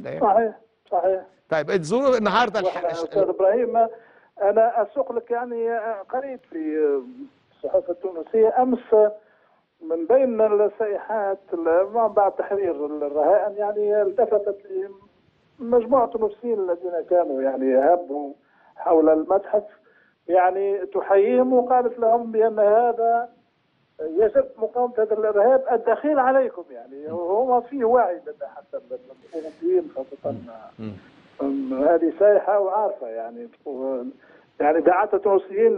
صحيح صحيح طيب تزوروا النهارده الح... واحنا استاذ ابراهيم انا اسوق لك يعني قريت في الصحافه التونسيه امس من بين السائحات ما بعد تحرير الرهائن يعني التفتت لي مجموعه تونسيين الذين كانوا يعني هبوا حول المتحف يعني تحييهم وقالت لهم بان هذا يجب مقاومه هذا الارهاب الدخيل عليكم يعني هو فيه وعي لدى حتى الاوروبيين خاصه هذه سايحه وعارفه يعني يعني دعت التونسيين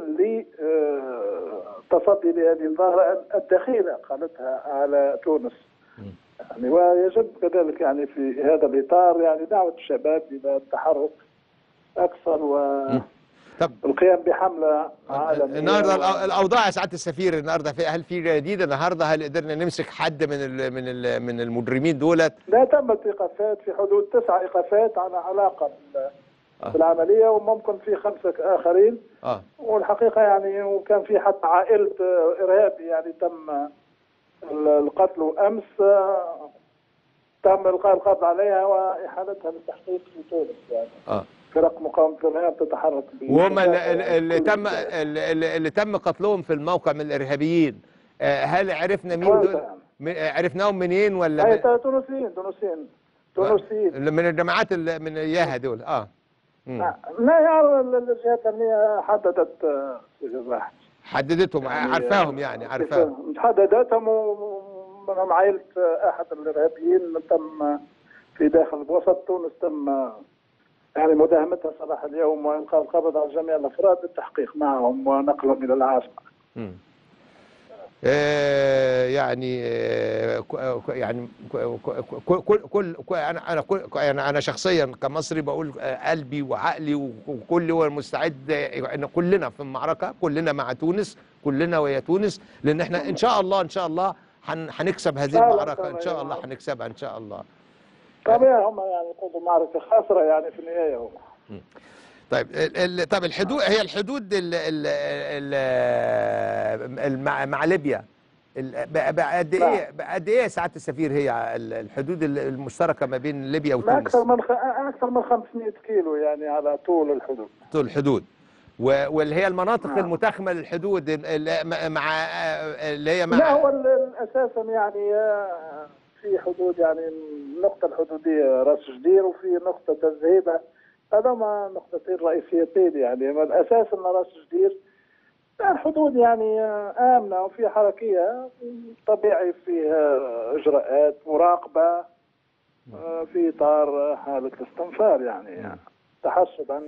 لتصدي لهذه الظاهره الدخيله قالتها على تونس يعني ويجب كذلك يعني في هذا الاطار يعني دعوه الشباب الى التحرك اكثر و طب القيام بحمله عالميه النهارده الأو- الاوضاع يا سعاده السفير النهارده في هل في جديد النهارده هل قدرنا نمسك حد من ال من ال من المجرمين دولت لا تمت ايقافات في حدود تسع ايقافات على علاقه بال- بالعمليه وممكن في خمسه اخرين اه والحقيقه يعني وكان في حتى عائله آه، ارهابي يعني تم ال- القتل امس آه، تم القاء القبض عليها واحالتها للتحقيق في تونس يعني اه فرق مقاومه الارهاب تتحرك ب- وهم اللي, اللي- اللي تم اللي, اللي تم قتلهم في الموقع من الارهابيين آه، هل عرفنا مين دول كويس. م- آه، عرفناهم منين ولا هي من, تونسيين تونسيين تونسيين من الجماعات اللي من اياها دول اه مم. لا يعرف الجهات الامنيه حددت آه، واحد حددتهم عارفاهم يعني عارفاهم حددتهم ومنهم عائلة أحد الإرهابيين تم في داخل وسط تونس تم يعني مداهمتها صباح اليوم وإلقاء القبض على جميع الأفراد للتحقيق معهم ونقلهم إلى العاصمة مم. آه، يعني آه، ك- آه، ك- يعني ك- ك- كل كل كل ك- انا انا كل انا انا شخصيا كمصري بقول آه، قلبي وعقلي وكل هو مستعد آه، ان كلنا في المعركه كلنا مع تونس كلنا ويا تونس لان احنا ان شاء الله ان شاء الله هن- هنكسب هذه شاء الله، المعركه إن ان شاء شاء الله. الله هنكسبها ان شاء الله طبيعي هم يعني يقودوا معركة خاسرة يعني في النهاية هم طيب ال ال طب الحدود هي الحدود ال ال ال ال مع, مع ليبيا ال- بقى بقى قد ايه بقى قد ايه يا سعاده السفير هي ال- الحدود ال- المشتركه ما بين ليبيا ما وتونس أكثر من خ... أكثر من 500 كيلو يعني على طول الحدود طول الحدود و- واللي هي المناطق نعم. المتاخمه للحدود ال- ال- مع اللي هي مع لا هو ال- ال- اساسا يعني آه، في حدود يعني النقطة الحدودية راس جدير وفي نقطة الزهيبة هذا نقطتين رئيسيتين يعني من الأساس أن راس جدير الحدود يعني آه، آمنة وفيها حركية طبيعي فيها إجراءات مراقبة آه، في إطار حالة الاستنفار يعني تحسبا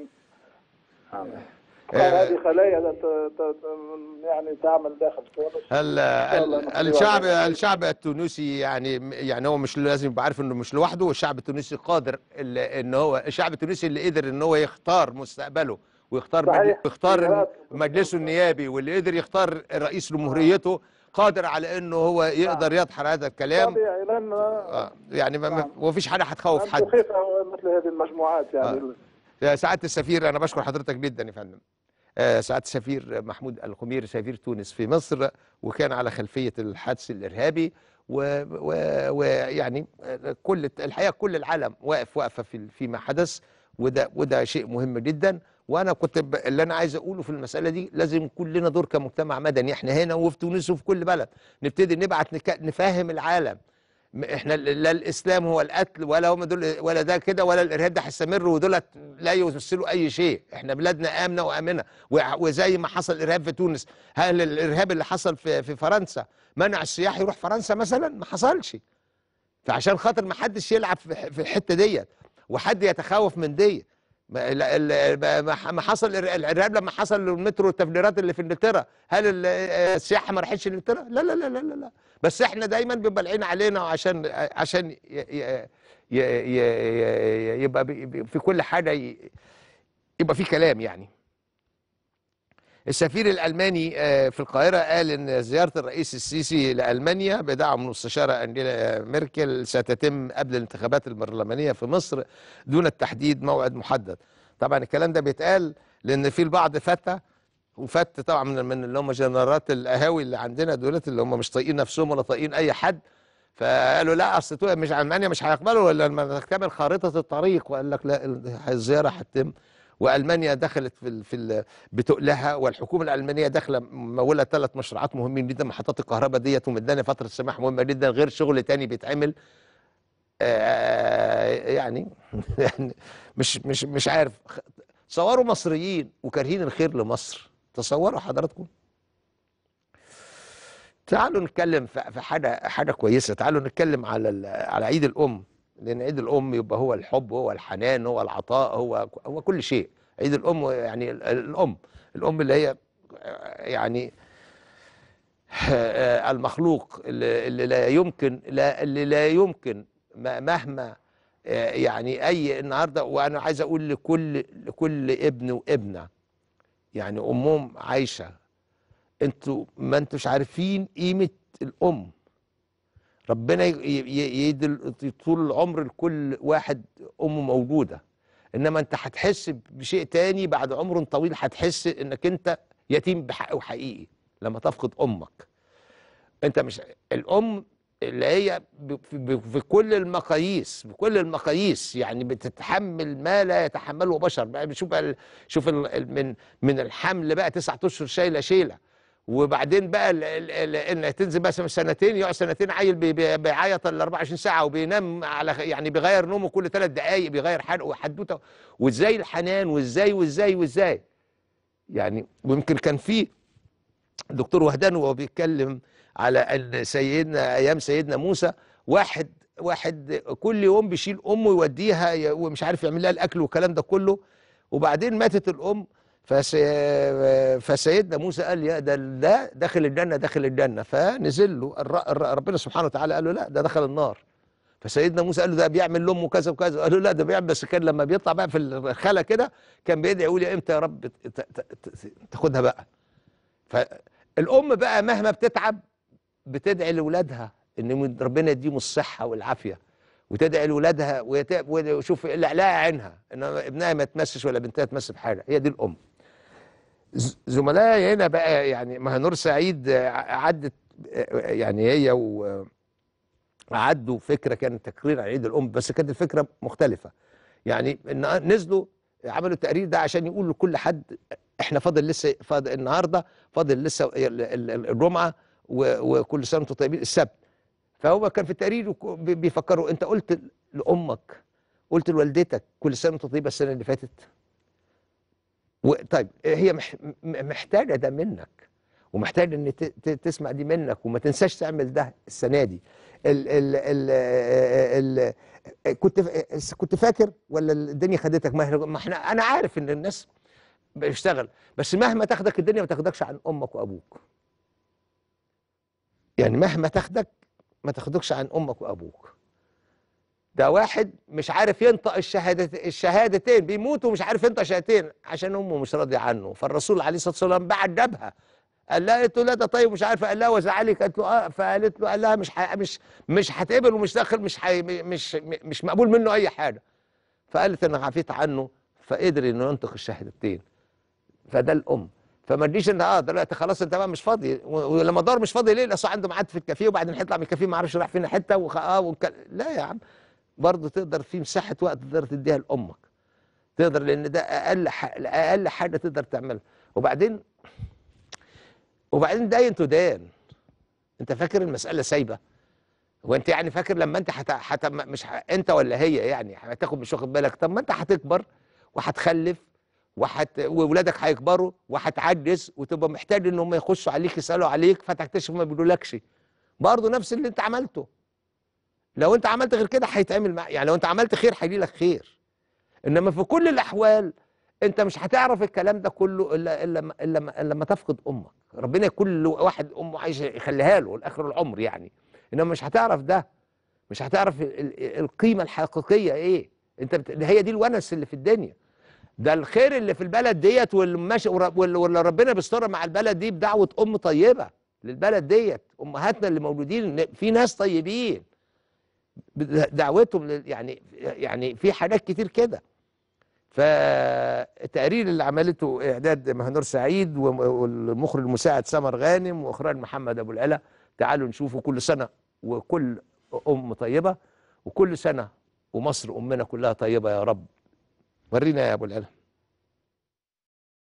هذه خلايا ت- ت- ت- يعني تعمل داخل تونس ال شاء الله ال نحن الشعب واحد. الشعب التونسي يعني يعني هو مش لازم يبقى عارف انه مش لوحده والشعب التونسي قادر ال- ان هو الشعب التونسي اللي قدر ان هو يختار مستقبله ويختار صحيح. مجل- يختار خيارات. مجلسه النيابي واللي قدر يختار رئيس جمهوريته قادر على انه هو يقدر يدحر هذا الكلام طبيعي لأن آه يعني ما- ما نعم. ما فيش حاجه هتخوف حد مخيفة مثل هذه المجموعات يعني يا سعاده السفير انا بشكر حضرتك جدا يا فندم آه، سعاده السفير محمود الخميري سفير تونس في مصر وكان على خلفيه الحادث الارهابي ويعني و... ويعني آه، كل الحقيقه كل العالم واقف واقفه في فيما حدث وده وده شيء مهم جدا وانا كنت ب... اللي انا عايز اقوله في المساله دي لازم يكون لنا دور كمجتمع مدني احنا هنا وفي تونس وفي كل بلد نبتدي نبعت نك... نفهم العالم م- احنا ل- لا الاسلام هو القتل ولا هم دول ولا ده كده ولا الارهاب ده هيستمر ودولت لا يمثلوا اي شيء احنا بلادنا امنه وامنه وع- وزي ما حصل ارهاب في تونس هل الارهاب اللي حصل في في فرنسا منع السياح يروح فرنسا مثلا ما حصلش فعشان خاطر ما حدش يلعب في في الحته ديت وحد يتخوف من دي ما ال- ال- ما ما حصل الإر- الارهاب لما حصل المترو والتفجيرات اللي في انجلترا هل ال- السياحه ما راحتش انجلترا لا لا لا لا لا لا بس احنا دايما بيبقى العين علينا عشان عشان ي- ي- ي- ي- يبقى بي- بي- في كل حاجه ي- يبقى في كلام يعني السفير الالماني آه، في القاهره قال ان زياره الرئيس السيسي لالمانيا بدعم المستشاره انجيلا ميركل ستتم قبل الانتخابات البرلمانيه في مصر دون التحديد موعد محدد طبعا الكلام ده بيتقال لان في البعض فتى وفت طبعا من من اللي هم جنرالات القهاوي اللي عندنا دولت اللي هم مش طايقين نفسهم ولا طايقين اي حد فقالوا لا اصل تو- مش المانيا مش هيقبلوا الا لما تكتمل خارطه الطريق وقال لك لا ال- الزياره هتتم والمانيا دخلت في ال في ال بتقلها والحكومه الالمانيه داخله مموله ثلاث مشروعات مهمين جدا محطات الكهرباء ديت ومداني فتره سماح مهمه جدا غير شغل تاني بيتعمل آه، يعني يعني مش مش مش عارف تصوروا مصريين وكارهين الخير لمصر تصوروا حضراتكم تعالوا نتكلم في في حاجه حاجه كويسه تعالوا نتكلم على ال- على عيد الام لان عيد الام يبقى هو الحب هو الحنان هو العطاء هو هو كل شيء عيد الام يعني ال- الام الام اللي هي يعني المخلوق اللي اللي لا يمكن لا اللي لا يمكن م- مهما آه، يعني اي النهارده وانا عايز اقول لكل لكل ابن وابنه يعني امهم عايشه انتوا ما انتوش عارفين قيمه الام ربنا ي- ي- يدي طول العمر لكل واحد امه موجوده انما انت هتحس بشيء تاني بعد عمر طويل هتحس انك انت يتيم بحق وحقيقي لما تفقد امك انت مش الام اللي هي ب- في, ب- في كل المقاييس بكل المقاييس يعني بتتحمل ما لا يتحمله بشر بقى بشوف ال- شوف ال- ال- من من الحمل بقى تسعة اشهر شايله شيله وبعدين بقى ال- ال- ال- ان تنزل مثلا سنتين يقعد سنتين عيل بي- بي- بيعيط ال 24 ساعه وبينام على يعني بيغير نومه كل ثلاث دقائق بيغير حلقه وحدوته وازاي الحنان وازاي وازاي وازاي يعني ويمكن كان في دكتور وهدان وهو بيتكلم على ان سيدنا ايام سيدنا موسى واحد واحد كل يوم بيشيل امه يوديها ي- ومش عارف يعمل لها الاكل والكلام ده كله وبعدين ماتت الام فس... فسيدنا موسى قال يا ده ده داخل الجنه داخل الجنه فنزل له الر... الر... ربنا سبحانه وتعالى قال له لا ده دخل النار فسيدنا موسى قال له ده بيعمل لامه كذا وكذا قال له لا ده بيعمل بس كان لما بيطلع بقى في الخلا كده كان بيدعي يقول يا امتى يا رب ت- ت- ت- تاخدها بقى فالام بقى مهما بتتعب بتدعي لاولادها ان من- ربنا يديهم الصحه والعافيه وتدعي لاولادها ويت- وشوف اللي عليها عينها ان ابنها ما يتمسش ولا بنتها تمس بحاجه هي دي الام ز- زملائي هنا بقى يعني ما نور سعيد آه، عدت آه، يعني هي و عدوا فكره كانت تقرير عن عيد الام بس كانت الفكره مختلفه يعني إن نزلوا عملوا التقرير ده عشان يقولوا لكل حد احنا فاضل لسه فاضل النهارده فاضل لسه ال- ال- ال- الجمعه و- وكل سنه وانتم طيبين السبت فهو كان في التقرير وك- بي- بيفكروا انت قلت لامك قلت لوالدتك كل سنه وانت طيبه السنه اللي فاتت و- طيب هي مح م- محتاجه ده منك ومحتاجه ان ت- ت- تسمع دي منك وما تنساش تعمل ده السنه دي ال ال ال ال كنت ف- كنت فاكر ولا الدنيا خدتك ما إحنا- ما احنا انا عارف ان الناس بيشتغل بس مهما تاخدك الدنيا ما تاخدكش عن امك وابوك يعني مهما تاخدك ما تاخدكش عن امك وابوك ده واحد مش عارف ينطق الشهادة الشهادتين بيموت ومش عارف ينطق شهادتين عشان امه مش راضيه عنه فالرسول عليه الصلاه والسلام بعد جابها قال لها قالت له لا ده طيب مش عارفه قال لها وزعلك قالت له اه فقالت له قال لها مش ح... مش مش هتقبل ومش داخل مش حي... مش مش مقبول منه اي حاجه فقالت انا عفيت عنه فقدر انه ينطق الشهادتين فده الام فما تجيش انت اه دلوقتي خلاص انت بقى مش فاضي و- ولما دار مش فاضي ليه؟ اصل عنده ميعاد في الكافيه وبعدين هيطلع من الكافيه ما اعرفش راح فين حته وخ... اه وك... لا يا عم برضه تقدر في مساحه وقت تقدر تديها لامك تقدر لان ده اقل ح... اقل حاجه تقدر تعملها وبعدين وبعدين داين تدان انت فاكر المساله سايبه هو انت يعني فاكر لما انت حت... حت... مش ح... انت ولا هي يعني هتاخد مش واخد بالك طب ما انت هتكبر وهتخلف وحت... واولادك هيكبروا وهتعجز وتبقى محتاج ان هم يخشوا عليك يسالوا عليك فتكتشف ما بيقولولكش برضه نفس اللي انت عملته لو انت عملت غير كده هيتعمل مع يعني لو انت عملت خير هيجي لك خير انما في كل الاحوال انت مش هتعرف الكلام ده كله الا الا لما- الا لما- الا لما تفقد امك ربنا كل واحد امه عايز يخليها له لاخر العمر يعني انما مش هتعرف ده مش هتعرف ال- ال- القيمه الحقيقيه ايه انت بت... هي دي الونس اللي في الدنيا ده الخير اللي في البلد ديت واللي ماشي ور- واللي واللي ربنا بيستر مع البلد دي بدعوه ام طيبه للبلد ديت امهاتنا اللي مولودين إن في ناس طيبين دعوتهم لل- يعني يعني في حاجات كتير كده فالتقرير اللي عملته اعداد مهنور سعيد وم- والمخرج المساعد سمر غانم واخراج محمد ابو العلا تعالوا نشوفه كل سنه وكل ام طيبه وكل سنه ومصر امنا كلها طيبه يا رب ورينا يا ابو العلا